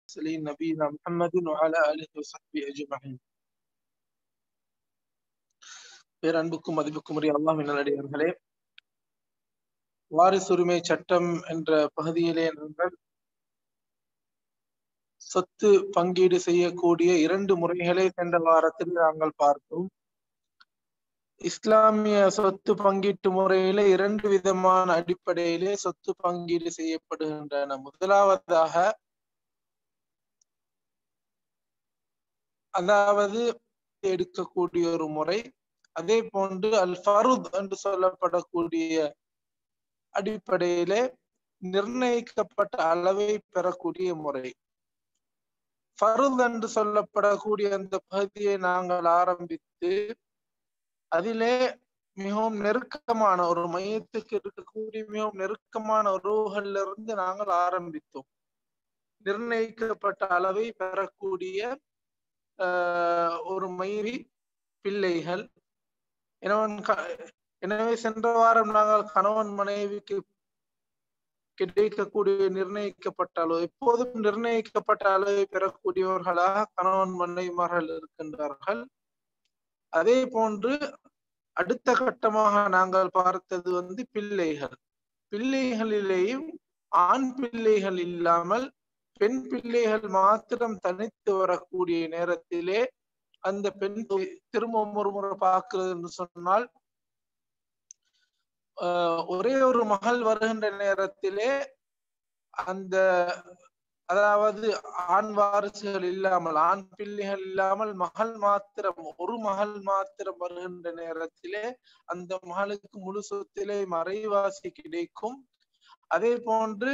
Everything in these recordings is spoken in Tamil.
المرسلين نبينا محمد وعلى آله وصحبه أجمعين பேரன்புக்கும் மதிப்புக்கும் உரிய அல்லாஹ் நல்லடியார்களே வாரிசுரிமை சட்டம் என்ற பகுதியிலே நாங்கள் சொத்து பங்கீடு செய்யக்கூடிய இரண்டு முறைகளை சென்ற வாரத்தில் நாங்கள் பார்த்தோம் இஸ்லாமிய சொத்து பங்கீட்டு முறையில இரண்டு விதமான அடிப்படையிலே சொத்து பங்கீடு செய்யப்படுகின்றன முதலாவதாக அதாவது எடுக்கக்கூடிய ஒரு முறை அதே போன்று அல் ஃபருத் என்று சொல்லப்படக்கூடிய அடிப்படையிலே நிர்ணயிக்கப்பட்ட அளவை பெறக்கூடிய முறை ஃபருத் என்று சொல்லப்படக்கூடிய அந்த பகுதியை நாங்கள் ஆரம்பித்து அதிலே மிகவும் நெருக்கமான ஒரு மையத்துக்கு இருக்கக்கூடிய மிகவும் நெருக்கமான உறவுகள்ல இருந்து நாங்கள் ஆரம்பித்தோம் நிர்ணயிக்கப்பட்ட அளவை பெறக்கூடிய ஒரு மயிரி பிள்ளைகள் எனவே சென்ற வாரம் நாங்கள் கணவன் மனைவிக்கு கிடைக்கக்கூடிய நிர்ணயிக்கப்பட்ட அளவு எப்போதும் நிர்ணயிக்கப்பட்ட அளவை பெறக்கூடியவர்களாக கணவன் மனைவிமார்கள் இருக்கின்றார்கள் அதே போன்று அடுத்த கட்டமாக நாங்கள் பார்த்தது வந்து பிள்ளைகள் பிள்ளைகளிலேயும் ஆண் பிள்ளைகள் இல்லாமல் பெண் பிள்ளைகள் மாத்திரம் தனித்து வரக்கூடிய நேரத்திலே அந்த பெண் திரும்ப ஒரு முறை பார்க்கிறது என்று சொன்னால் ஒரே ஒரு மகள் வருகின்ற நேரத்திலே அந்த அதாவது ஆண் வாரிசுகள் இல்லாமல் ஆண் பிள்ளைகள் இல்லாமல் மகள் மாத்திரம் ஒரு மகள் மாத்திரம் வருகின்ற நேரத்திலே அந்த மகளுக்கு முழு சொத்திலே மறைவாசி கிடைக்கும் அதே போன்று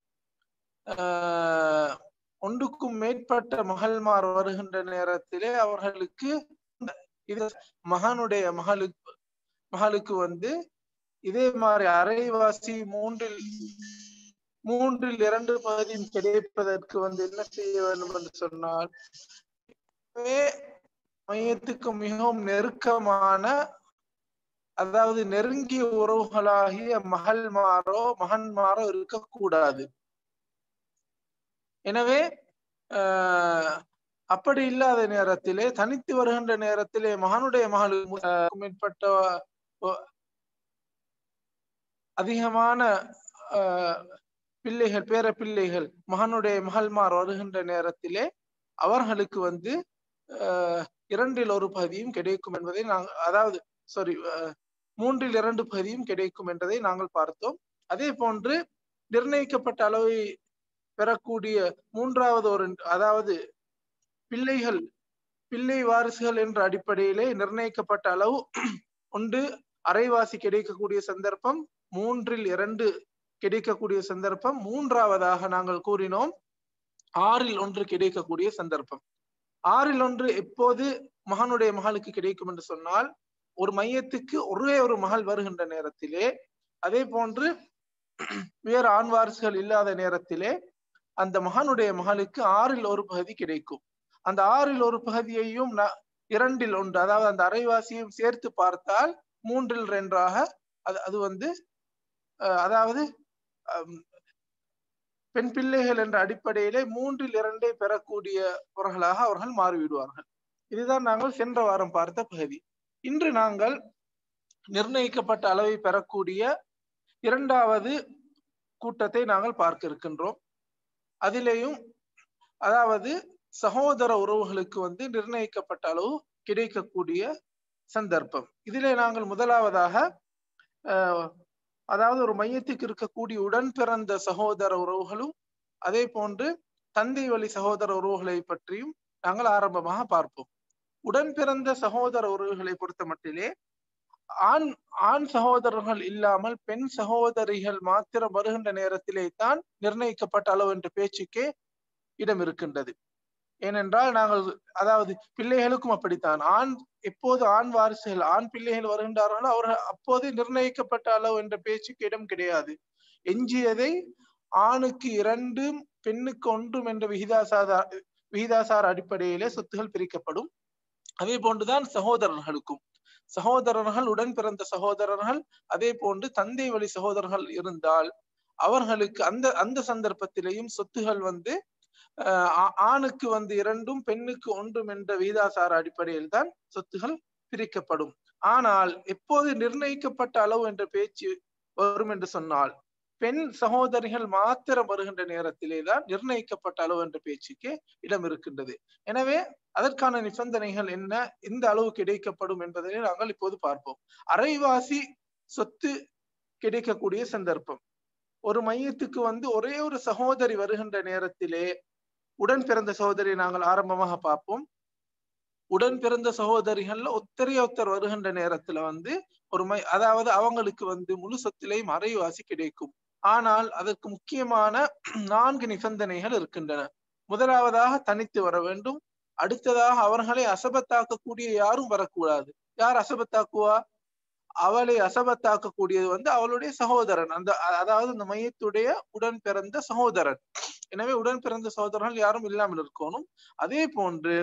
ஆஹ் ஒன்றுக்கும் மேற்பட்ட மகள்மார் வருகின்ற நேரத்திலே அவர்களுக்கு இது மகனுடைய மகளுக்கு மகளுக்கு வந்து இதே மாதிரி அரைவாசி மூன்றில் மூன்றில் இரண்டு பகுதியும் கிடைப்பதற்கு வந்து என்ன செய்ய வேண்டும் என்று சொன்னால் மையத்துக்கு மிகவும் நெருக்கமான அதாவது நெருங்கிய உறவுகளாகிய மகள்மாரோ மகன்மாரோ இருக்கக்கூடாது எனவே அப்படி இல்லாத நேரத்திலே தனித்து வருகின்ற நேரத்திலே மகனுடைய மகளுக்கு மேற்பட்ட அதிகமான பிள்ளைகள் பேர பிள்ளைகள் மகனுடைய மகள்மார் வருகின்ற நேரத்திலே அவர்களுக்கு வந்து இரண்டில் ஒரு பகுதியும் கிடைக்கும் என்பதை நாங்கள் அதாவது சாரி மூன்றில் இரண்டு பகுதியும் கிடைக்கும் என்றதை நாங்கள் பார்த்தோம் அதே போன்று நிர்ணயிக்கப்பட்ட அளவை பெறக்கூடிய மூன்றாவது ஒரு அதாவது பிள்ளைகள் பிள்ளை வாரிசுகள் என்ற அடிப்படையிலே நிர்ணயிக்கப்பட்ட அளவு ஒன்று அரைவாசி கிடைக்கக்கூடிய சந்தர்ப்பம் மூன்றில் இரண்டு கிடைக்கக்கூடிய சந்தர்ப்பம் மூன்றாவதாக நாங்கள் கூறினோம் ஆறில் ஒன்று கிடைக்கக்கூடிய சந்தர்ப்பம் ஆறில் ஒன்று எப்போது மகனுடைய மகளுக்கு கிடைக்கும் என்று சொன்னால் ஒரு மையத்துக்கு ஒரே ஒரு மகள் வருகின்ற நேரத்திலே அதே போன்று வேறு ஆண் வாரிசுகள் இல்லாத நேரத்திலே அந்த மகனுடைய மகளுக்கு ஆறில் ஒரு பகுதி கிடைக்கும் அந்த ஆறில் ஒரு பகுதியையும் இரண்டில் ஒன்று அதாவது அந்த அரைவாசியும் சேர்த்து பார்த்தால் மூன்றில் ரெண்டாக அது அது வந்து அதாவது பெண் பிள்ளைகள் என்ற அடிப்படையிலே மூன்றில் இரண்டை பெறக்கூடியவர்களாக அவர்கள் மாறிவிடுவார்கள் இதுதான் நாங்கள் சென்ற வாரம் பார்த்த பகுதி இன்று நாங்கள் நிர்ணயிக்கப்பட்ட அளவை பெறக்கூடிய இரண்டாவது கூட்டத்தை நாங்கள் பார்க்க இருக்கின்றோம் அதிலேயும் அதாவது சகோதர உறவுகளுக்கு வந்து நிர்ணயிக்கப்பட்ட அளவு கிடைக்கக்கூடிய சந்தர்ப்பம் இதிலே நாங்கள் முதலாவதாக அதாவது ஒரு மையத்துக்கு இருக்கக்கூடிய உடன் பிறந்த சகோதர உறவுகளும் அதே போன்று தந்தை வழி சகோதர உறவுகளை பற்றியும் நாங்கள் ஆரம்பமாக பார்ப்போம் உடன் பிறந்த சகோதர உறவுகளை பொறுத்த மட்டிலே ஆண் ஆண் சகோதரர்கள் இல்லாமல் பெண் சகோதரிகள் மாத்திரம் வருகின்ற நேரத்திலே தான் நிர்ணயிக்கப்பட்ட அளவு என்ற பேச்சுக்கே இடம் இருக்கின்றது ஏனென்றால் நாங்கள் அதாவது பிள்ளைகளுக்கும் அப்படித்தான் ஆண் எப்போது ஆண் வாரிசுகள் ஆண் பிள்ளைகள் வருகின்றார்களோ அவர்கள் அப்போது நிர்ணயிக்கப்பட்ட அளவு என்ற பேச்சுக்கு இடம் கிடையாது எஞ்சியதை ஆணுக்கு இரண்டும் பெண்ணுக்கு ஒன்றும் என்ற விகிதாசார விகிதாசார அடிப்படையிலே சொத்துகள் பிரிக்கப்படும் அதே போன்றுதான் சகோதரர்களுக்கும் சகோதரர்கள் உடன் பிறந்த சகோதரர்கள் அதே போன்று தந்தை வழி சகோதரர்கள் இருந்தால் அவர்களுக்கு அந்த அந்த சந்தர்ப்பத்திலேயும் சொத்துகள் வந்து ஆணுக்கு வந்து இரண்டும் பெண்ணுக்கு ஒன்றும் என்ற விகிதாசார அடிப்படையில் தான் சொத்துகள் பிரிக்கப்படும் ஆனால் எப்போது நிர்ணயிக்கப்பட்ட அளவு என்ற பேச்சு வரும் என்று சொன்னால் பெண் சகோதரிகள் மாத்திரம் வருகின்ற நேரத்திலே தான் நிர்ணயிக்கப்பட்ட அளவு என்ற பேச்சுக்கு இடம் இருக்கின்றது எனவே அதற்கான நிபந்தனைகள் என்ன எந்த அளவு கிடைக்கப்படும் என்பதை நாங்கள் இப்போது பார்ப்போம் அரைவாசி சொத்து கிடைக்கக்கூடிய சந்தர்ப்பம் ஒரு மையத்துக்கு வந்து ஒரே ஒரு சகோதரி வருகின்ற நேரத்திலே உடன் பிறந்த சகோதரி நாங்கள் ஆரம்பமாக பார்ப்போம் உடன் பிறந்த சகோதரிகள்ல ஒத்தரைய ஒத்தர் வருகின்ற நேரத்துல வந்து ஒரு மை அதாவது அவங்களுக்கு வந்து முழு சொத்திலையும் அரைவாசி கிடைக்கும் ஆனால் அதற்கு முக்கியமான நான்கு நிபந்தனைகள் இருக்கின்றன முதலாவதாக தனித்து வர வேண்டும் அடுத்ததாக அவர்களை அசபத்தாக்கக்கூடிய யாரும் வரக்கூடாது யார் அசபத்தாக்குவா அவளை அசபத்தாக்கக்கூடியது வந்து அவளுடைய சகோதரன் அந்த அதாவது அந்த மையத்துடைய உடன் பிறந்த சகோதரன் எனவே உடன் பிறந்த சகோதரர்கள் யாரும் இல்லாமல் இருக்கணும் அதே போன்று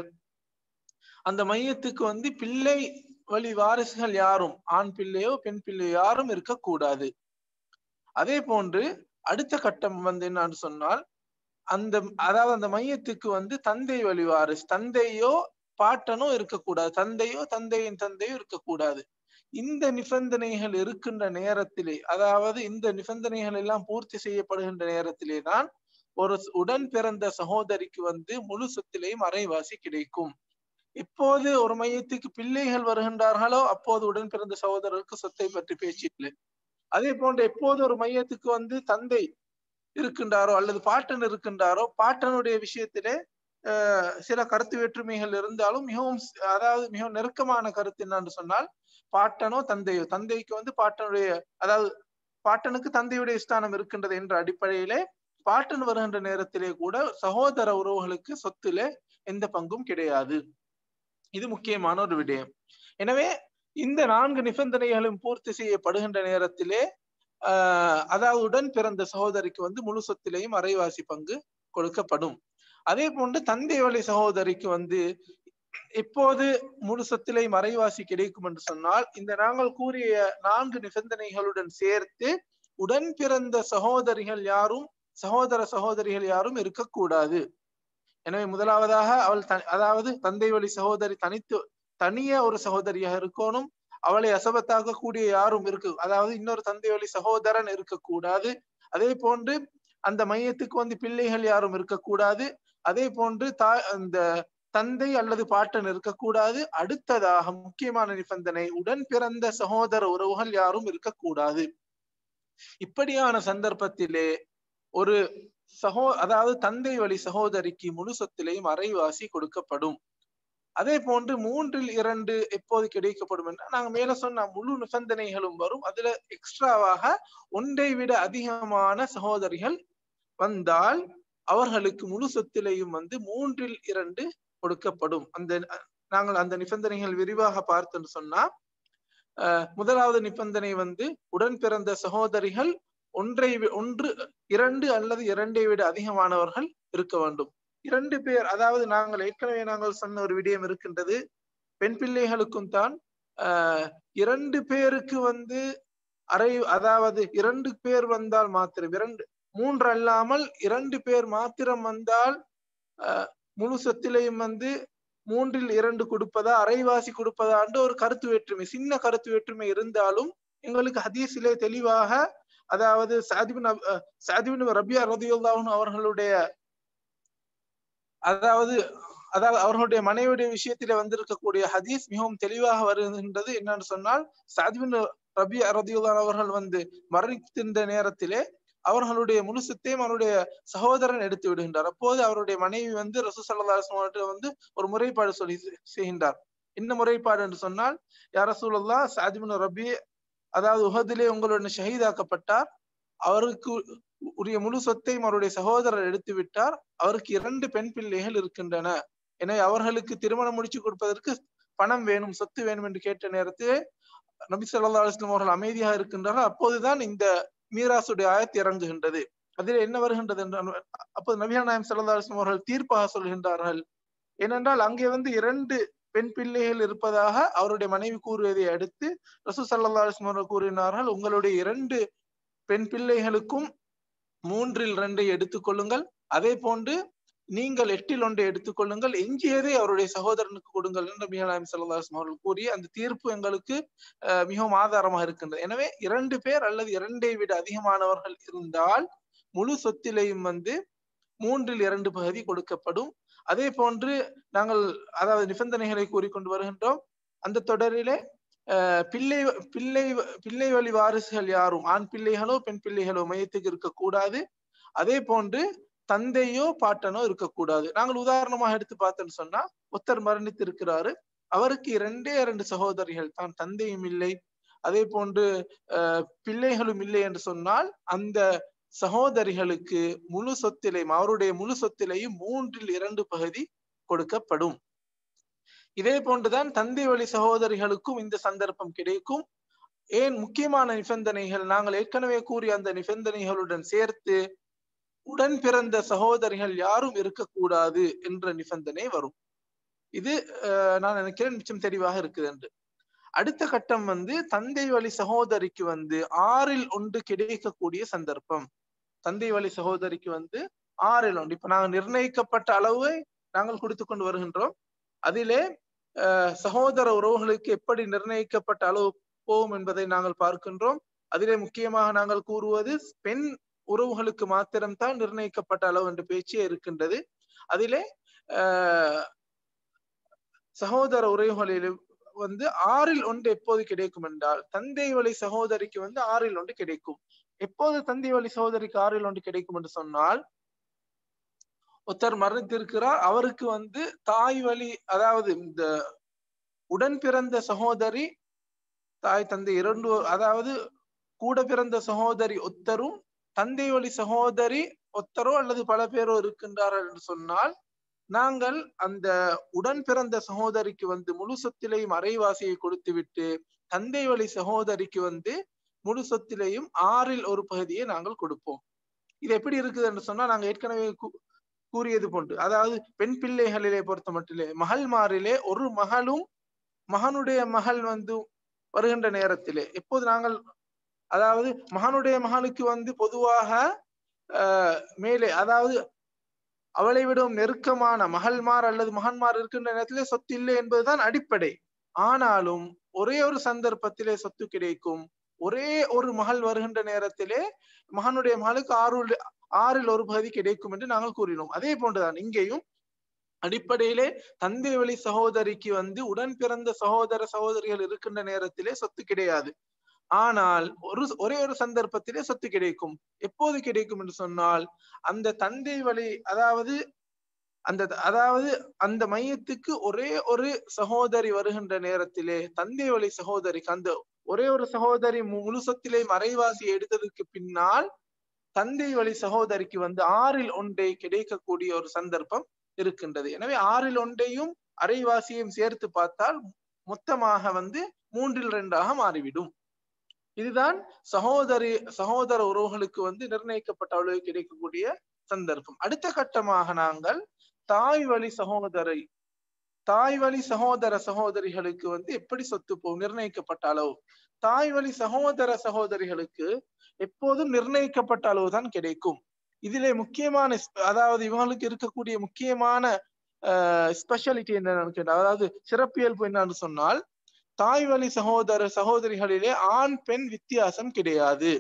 அந்த மையத்துக்கு வந்து பிள்ளை வழி வாரிசுகள் யாரும் ஆண் பிள்ளையோ பெண் பிள்ளையோ யாரும் இருக்கக்கூடாது அதே போன்று அடுத்த கட்டம் வந்து என்னன்னு சொன்னால் அந்த அதாவது அந்த மையத்துக்கு வந்து தந்தை வழி வாரிசு தந்தையோ பாட்டனோ இருக்கக்கூடாது தந்தையோ தந்தையின் தந்தையோ இருக்கக்கூடாது இந்த நிபந்தனைகள் இருக்கின்ற நேரத்திலே அதாவது இந்த நிபந்தனைகள் எல்லாம் பூர்த்தி செய்யப்படுகின்ற நேரத்திலே தான் ஒரு உடன் பிறந்த சகோதரிக்கு வந்து முழு சொத்திலேயும் அரைவாசி கிடைக்கும் எப்போது ஒரு மையத்துக்கு பிள்ளைகள் வருகின்றார்களோ அப்போது உடன் பிறந்த சகோதரருக்கு சொத்தை பற்றி பேச்சு இல்லை அதே போன்று எப்போது ஒரு மையத்துக்கு வந்து தந்தை இருக்கின்றாரோ அல்லது பாட்டன் இருக்கின்றாரோ பாட்டனுடைய விஷயத்திலே சில கருத்து வேற்றுமைகள் இருந்தாலும் மிகவும் அதாவது மிகவும் நெருக்கமான கருத்து என்னன்னு சொன்னால் பாட்டனோ தந்தையோ தந்தைக்கு வந்து பாட்டனுடைய அதாவது பாட்டனுக்கு தந்தையுடைய ஸ்தானம் இருக்கின்றது என்ற அடிப்படையிலே பாட்டன் வருகின்ற நேரத்திலே கூட சகோதர உறவுகளுக்கு சொத்துல எந்த பங்கும் கிடையாது இது முக்கியமான ஒரு விடயம் எனவே இந்த நான்கு நிபந்தனைகளும் பூர்த்தி செய்யப்படுகின்ற நேரத்திலே ஆஹ் அதாவது உடன் பிறந்த சகோதரிக்கு வந்து முழு சொத்திலையும் அரைவாசி பங்கு கொடுக்கப்படும் அதே போன்று தந்தை வழி சகோதரிக்கு வந்து எப்போது முழு சொத்திலை மறைவாசி கிடைக்கும் என்று சொன்னால் இந்த நாங்கள் கூறிய நான்கு நிபந்தனைகளுடன் சேர்த்து உடன் பிறந்த சகோதரிகள் யாரும் சகோதர சகோதரிகள் யாரும் இருக்கக்கூடாது எனவே முதலாவதாக அவள் அதாவது தந்தை வழி சகோதரி தனித்து தனிய ஒரு சகோதரியாக இருக்கணும் அவளை அசபத்தாக்க கூடிய யாரும் இருக்கு அதாவது இன்னொரு தந்தை வழி சகோதரன் இருக்கக்கூடாது அதே போன்று அந்த மையத்துக்கு வந்து பிள்ளைகள் யாரும் இருக்கக்கூடாது அதே போன்று தா அந்த தந்தை அல்லது பாட்டன் இருக்கக்கூடாது அடுத்ததாக முக்கியமான நிபந்தனை உடன் பிறந்த சகோதர உறவுகள் யாரும் இருக்கக்கூடாது இப்படியான சந்தர்ப்பத்திலே ஒரு சகோ அதாவது தந்தை வழி சகோதரிக்கு முழு சொத்திலையும் அரைவாசி கொடுக்கப்படும் அதே போன்று மூன்றில் இரண்டு எப்போது கிடைக்கப்படும் என்றால் நாங்க மேல சொன்ன முழு நிபந்தனைகளும் வரும் அதுல எக்ஸ்ட்ராவாக ஒன்றை விட அதிகமான சகோதரிகள் வந்தால் அவர்களுக்கு முழு சொத்திலையும் வந்து மூன்றில் இரண்டு கொடுக்கப்படும் அந்த நாங்கள் அந்த நிபந்தனைகள் விரிவாக பார்த்தோன்னு சொன்னா முதலாவது நிபந்தனை வந்து உடன் பிறந்த சகோதரிகள் ஒன்றை ஒன்று இரண்டு அல்லது இரண்டை விட அதிகமானவர்கள் இருக்க வேண்டும் இரண்டு பேர் அதாவது நாங்கள் ஏற்கனவே நாங்கள் சொன்ன ஒரு விடயம் இருக்கின்றது பெண் பிள்ளைகளுக்கும் தான் ஆஹ் இரண்டு பேருக்கு வந்து அரை அதாவது இரண்டு பேர் வந்தால் மாத்திரம் இரண்டு மூன்று அல்லாமல் இரண்டு பேர் மாத்திரம் வந்தால் அஹ் முழு சொத்திலையும் வந்து மூன்றில் இரண்டு கொடுப்பதா அரைவாசி கொடுப்பதாண்டு ஒரு கருத்து வேற்றுமை சின்ன கருத்து வேற்றுமை இருந்தாலும் எங்களுக்கு ஹதீஸிலே தெளிவாக அதாவது சாதிபின் சாதிபின் ரபியா ரதியுல்லாஹன் அவர்களுடைய அதாவது அதாவது அவர்களுடைய மனைவியுடைய விஷயத்திலே வந்திருக்கக்கூடிய ஹதீஸ் மிகவும் தெளிவாக வருகின்றது என்னன்னு சொன்னால் சாதிபின் ரபி ரதியுல்லான் அவர்கள் வந்து மரணிக்கின்ற நேரத்திலே அவர்களுடைய முழு சொத்தையும் அவருடைய சகோதரன் எடுத்து விடுகின்றார் அப்போது அவருடைய மனைவி வந்து ரசூ சல்லாஹ் வந்து ஒரு முறைப்பாடு சொல்லி செய்கின்றார் என்ன முறைப்பாடு என்று சொன்னால் யார் ரசூல்லா சாதிபின் ரபி அதாவது உஹதிலே உங்களுடன் ஷஹீதாக்கப்பட்டார் அவருக்கு உரிய முழு சொத்தையும் அவருடைய சகோதரர் எடுத்து விட்டார் அவருக்கு இரண்டு பெண் பிள்ளைகள் இருக்கின்றன எனவே அவர்களுக்கு திருமணம் முடிச்சு கொடுப்பதற்கு பணம் வேணும் சொத்து வேணும் என்று கேட்ட நேரத்தில் நபி சொல்லா அலுவலம் அவர்கள் அமைதியாக இருக்கின்றார்கள் அப்போதுதான் இந்த மீராசுடைய ஆயத்து இறங்குகின்றது அதில் என்ன வருகின்றது என்றால் அப்போது நபியா நாயம் சல்லா அலுவலம் அவர்கள் தீர்ப்பாக சொல்கின்றார்கள் ஏனென்றால் அங்கே வந்து இரண்டு பெண் பிள்ளைகள் இருப்பதாக அவருடைய மனைவி கூறுவதை அடுத்து ரசூ சல்லா அலுவலம் அவர்கள் கூறினார்கள் உங்களுடைய இரண்டு பெண் பிள்ளைகளுக்கும் மூன்றில் ரெண்டை எடுத்துக்கொள்ளுங்கள் அதே போன்று நீங்கள் எட்டில் ஒன்றை எடுத்துக்கொள்ளுங்கள் எஞ்சியதை அவருடைய சகோதரனுக்கு கொடுங்கள் என்று மிகலாயம் செல்லதாசம் அவர்கள் கூறிய அந்த தீர்ப்பு எங்களுக்கு அஹ், மிகவும் ஆதாரமாக இருக்கின்றது எனவே இரண்டு பேர் அல்லது இரண்டை விட அதிகமானவர்கள் இருந்தால் முழு சொத்திலையும் வந்து மூன்றில் இரண்டு பகுதி கொடுக்கப்படும் அதே போன்று நாங்கள் அதாவது நிபந்தனைகளை கூறிக்கொண்டு வருகின்றோம் அந்த தொடரிலே அஹ், பிள்ளை பிள்ளை பிள்ளை வழி வாரிசுகள் யாரும் ஆண் பிள்ளைகளோ பெண் பிள்ளைகளோ மையத்துக்கு இருக்கக்கூடாது அதே போன்று தந்தையோ பாட்டனோ இருக்கக்கூடாது நாங்கள் உதாரணமாக எடுத்து பார்த்தோன்னு சொன்னா ஒருத்தர் மரணித்து இருக்கிறாரு அவருக்கு இரண்டே இரண்டு சகோதரிகள் தான் தந்தையும் இல்லை அதே போன்று அஹ், பிள்ளைகளும் இல்லை என்று சொன்னால் அந்த சகோதரிகளுக்கு முழு சொத்திலையும் அவருடைய முழு சொத்திலையும் மூன்றில் இரண்டு பகுதி கொடுக்கப்படும் இதே போன்றுதான் தந்தை வழி சகோதரிகளுக்கும் இந்த சந்தர்ப்பம் கிடைக்கும் ஏன் முக்கியமான நிபந்தனைகள் நாங்கள் ஏற்கனவே கூறிய அந்த நிபந்தனைகளுடன் சேர்த்து உடன் பிறந்த சகோதரிகள் யாரும் இருக்கக்கூடாது என்ற நிபந்தனை வரும் இது அஹ், நான் நினைக்கிறேன் மிச்சம் தெளிவாக இருக்குது என்று அடுத்த கட்டம் வந்து தந்தை வழி சகோதரிக்கு வந்து ஆறில் ஒன்று கிடைக்கக்கூடிய சந்தர்ப்பம் தந்தை வழி சகோதரிக்கு வந்து ஆறில் ஒன்று இப்ப நாங்கள் நிர்ணயிக்கப்பட்ட அளவை நாங்கள் கொடுத்து கொண்டு வருகின்றோம் அதிலே அஹ், சகோதர உறவுகளுக்கு எப்படி நிர்ணயிக்கப்பட்ட அளவு போகும் என்பதை நாங்கள் பார்க்கின்றோம் அதிலே முக்கியமாக நாங்கள் கூறுவது பெண் உறவுகளுக்கு மாத்திரம்தான் நிர்ணயிக்கப்பட்ட அளவு என்ற பேச்சே இருக்கின்றது அதிலே அஹ், சகோதர உறவுகளில் வந்து ஆறில் ஒன்று எப்போது கிடைக்கும் என்றால் தந்தை வழி சகோதரிக்கு வந்து ஆறில் ஒன்று கிடைக்கும் எப்போது தந்தை வழி சகோதரிக்கு ஆறில் ஒன்று கிடைக்கும் என்று சொன்னால் ஒருத்தர் மரணித்திருக்கிறார் அவருக்கு வந்து தாய் வழி அதாவது இந்த உடன் பிறந்த சகோதரி தாய் தந்தை இரண்டு அதாவது கூட பிறந்த சகோதரி ஒத்தரும் தந்தை வழி சகோதரி ஒத்தரோ அல்லது பல பேரோ இருக்கின்றார்கள் என்று சொன்னால் நாங்கள் அந்த உடன் பிறந்த சகோதரிக்கு வந்து முழு சொத்திலையும் அரைவாசியை கொடுத்துவிட்டு தந்தை வழி சகோதரிக்கு வந்து முழு சொத்திலையும் ஆறில் ஒரு பகுதியை நாங்கள் கொடுப்போம் இது எப்படி இருக்குது என்று சொன்னா நாங்க ஏற்கனவே கூ- கூறியது போன்று அதாவது பெண் பிள்ளைகளிலே பொறுத்த மட்டிலே மகள்மாரிலே ஒரு மகளும் மகனுடைய மகள் வந்து வருகின்ற நேரத்திலே எப்போது நாங்கள் அதாவது மகனுடைய மகளுக்கு வந்து பொதுவாக ஆஹ் மேலே அதாவது அவளை விடவும் நெருக்கமான மகள்மார் அல்லது மகன்மார் இருக்கின்ற நேரத்திலே சொத்து இல்லை என்பதுதான் அடிப்படை ஆனாலும் ஒரே ஒரு சந்தர்ப்பத்திலே சொத்து கிடைக்கும் ஒரே ஒரு மகள் வருகின்ற நேரத்திலே மகனுடைய மகளுக்கு ஆறு ஆறில் ஒரு பகுதி கிடைக்கும் என்று நாங்கள் கூறினோம் அதே போன்றுதான் இங்கேயும் அடிப்படையிலே தந்தை வழி சகோதரிக்கு வந்து உடன் பிறந்த சகோதர சகோதரிகள் இருக்கின்ற நேரத்திலே சொத்து கிடையாது ஆனால் ஒரு ஒரே ஒரு சந்தர்ப்பத்திலே சொத்து கிடைக்கும் எப்போது கிடைக்கும் என்று சொன்னால் அந்த தந்தை வழி அதாவது அந்த அதாவது அந்த மையத்துக்கு ஒரே ஒரு சகோதரி வருகின்ற நேரத்திலே தந்தை வழி சகோதரிக்கு அந்த ஒரே ஒரு சகோதரி மு- முழு சொத்திலே மறைவாசி எடுத்ததுக்கு பின்னால் தந்தை வழி சகோதரிக்கு வந்து ஆறில் ஒன்றை கிடைக்கக்கூடிய ஒரு சந்தர்ப்பம் இருக்கின்றது எனவே ஆறில் ஒன்றையும் அரைவாசியையும் சேர்த்து பார்த்தால் மொத்தமாக வந்து மூன்றில் இரண்டாக மாறிவிடும் இதுதான் சகோதரி சகோதர உறவுகளுக்கு வந்து நிர்ணயிக்கப்பட்ட அளவு கிடைக்கக்கூடிய சந்தர்ப்பம் அடுத்த கட்டமாக நாங்கள் தாய் வழி சகோதரை தாய் வழி சகோதர சகோதரிகளுக்கு வந்து எப்படி சொத்து போகும் நிர்ணயிக்கப்பட்ட அளவு தாய் வழி சகோதர சகோதரிகளுக்கு எப்போதும் நிர்ணயிக்கப்பட்ட அளவுதான் கிடைக்கும் இதிலே முக்கியமான ஸ்- அதாவது இவங்களுக்கு இருக்கக்கூடிய முக்கியமான ஸ்பெஷாலிட்டி என்னன்னு கேட்டா அதாவது சிறப்பியல்பு என்னன்னு சொன்னால் தாய் வழி சகோதர சகோதரிகளிலே ஆண் பெண் வித்தியாசம் கிடையாது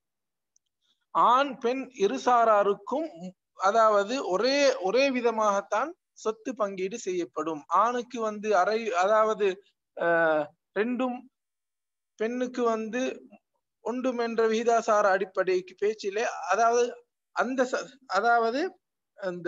ஆண் பெண் இருசாராருக்கும் அதாவது ஒரே ஒரே விதமாகத்தான் சொத்து பங்கீடு செய்யப்படும் ஆணுக்கு வந்து அரை அதாவது ஆஹ், ரெண்டும் பெண்ணுக்கு வந்து ஒன்றும் என்ற விகிதாசார அடிப்படைக்கு பேச்சிலே அதாவது அந்த ச- அதாவது அந்த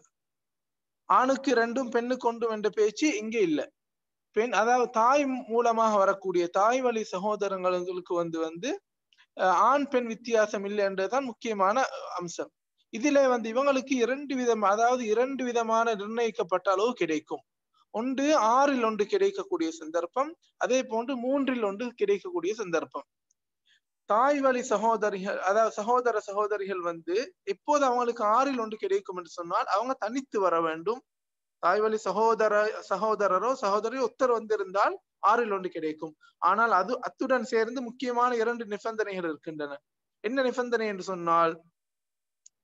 ஆணுக்கு ரெண்டும் பெண்ணுக்கு ஒன்றும் என்ற பேச்சு இங்கே இல்லை பெண் அதாவது தாய் மூலமாக வரக்கூடிய தாய் வழி சகோதரங்களுக்கு வந்து வந்து அஹ், ஆண் பெண் வித்தியாசம் இல்லை என்றதுதான் முக்கியமான அம்சம் இதிலே வந்து இவங்களுக்கு இரண்டு விதம் அதாவது இரண்டு விதமான நிர்ணயிக்கப்பட்ட அளவு கிடைக்கும் ஒன்று ஆறில் ஒன்று கிடைக்கக்கூடிய சந்தர்ப்பம் அதே போன்று மூன்றில் ஒன்று கிடைக்கக்கூடிய சந்தர்ப்பம் தாய் வழி சகோதரிகள் அதாவது சகோதர சகோதரிகள் வந்து எப்போது அவங்களுக்கு ஆறில் ஒன்று கிடைக்கும் என்று சொன்னால் அவங்க தனித்து வர வேண்டும் தாய் வழி சகோதர சகோதரரோ சகோதரியோ ஒத்தர் வந்திருந்தால் ஆறில் ஒன்று கிடைக்கும் ஆனால் அது அத்துடன் சேர்ந்து முக்கியமான இரண்டு நிபந்தனைகள் இருக்கின்றன என்ன நிபந்தனை என்று சொன்னால்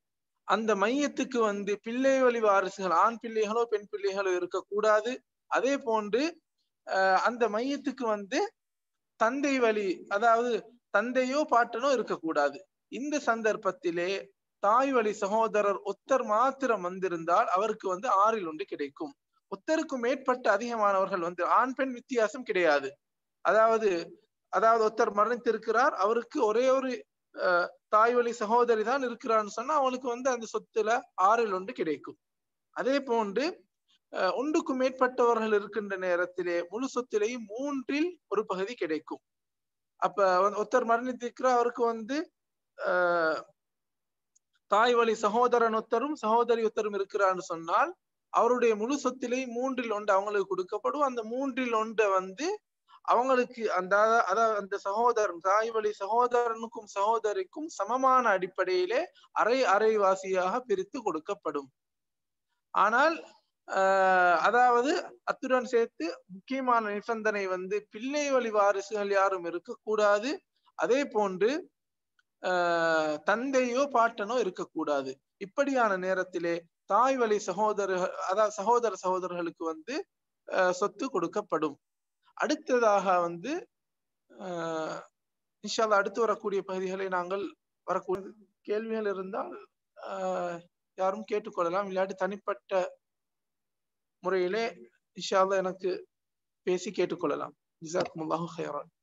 அந்த மையத்துக்கு வந்து பிள்ளை வழி வாரிசுகள் ஆண் பிள்ளைகளோ பெண் பிள்ளைகளோ இருக்கக்கூடாது அதே போன்று அஹ், அந்த மையத்துக்கு வந்து தந்தை வழி அதாவது தந்தையோ பாட்டனோ இருக்கக்கூடாது இந்த சந்தர்ப்பத்திலே தாய் வழி சகோதரர் ஒத்தர் மாத்திரம் வந்திருந்தால் அவருக்கு வந்து ஆறில் ஒன்று கிடைக்கும் ஒத்தருக்கும் மேற்பட்ட அதிகமானவர்கள் வந்து ஆண் பெண் வித்தியாசம் கிடையாது அதாவது அதாவது ஒருத்தர் மரணித்திருக்கிறார் அவருக்கு ஒரே ஒரு அஹ், தாய் வழி சகோதரி தான் இருக்கிறான்னு சொன்னா அவனுக்கு வந்து அந்த சொத்துல ஆறில் ஒன்று கிடைக்கும் அதே போன்று அஹ், ஒன்றுக்கும் மேற்பட்டவர்கள் இருக்கின்ற நேரத்திலே முழு சொத்திலேயும் மூன்றில் ஒரு பகுதி கிடைக்கும் அப்ப வந்து ஒருத்தர் மரணித்திருக்கிறார் அவருக்கு வந்து அஹ், தாய் வழி சகோதரன் ஒருத்தரும் சகோதரி ஒருத்தரும் இருக்கிறான்னு சொன்னால் அவருடைய முழு சொத்திலே மூன்றில் ஒன்று அவங்களுக்கு கொடுக்கப்படும் அந்த மூன்றில் ஒன்றை வந்து அவங்களுக்கு அந்த அதாவது அந்த சகோதரன் தாய் வழி சகோதரனுக்கும் சகோதரிக்கும் சமமான அடிப்படையிலே அரை அரைவாசியாக பிரித்து கொடுக்கப்படும் ஆனால் ஆஹ் அதாவது அத்துடன் சேர்த்து முக்கியமான நிபந்தனை வந்து பிள்ளை வழி வாரிசுகள் யாரும் இருக்கக்கூடாது அதே போன்று ஆஹ் தந்தையோ பாட்டனோ இருக்கக்கூடாது இப்படியான நேரத்திலே தாய் வழி சகோதரர்கள் அதாவது சகோதர சகோதரர்களுக்கு வந்து ஆஹ் சொத்து கொடுக்கப்படும் அடுத்ததாக வந்து ஆஹ் இன்ஷால்லா அடுத்து வரக்கூடிய பகுதிகளை நாங்கள் வரக்கூடிய கேள்விகள் இருந்தால் ஆஹ் யாரும் கேட்டுக்கொள்ளலாம் இல்லாட்டி தனிப்பட்ட முறையிலே இன்ஷால்லா எனக்கு பேசி கேட்டுக்கொள்ளலாம் ஜிசாக்குமுல்லாஹு ஹைரான்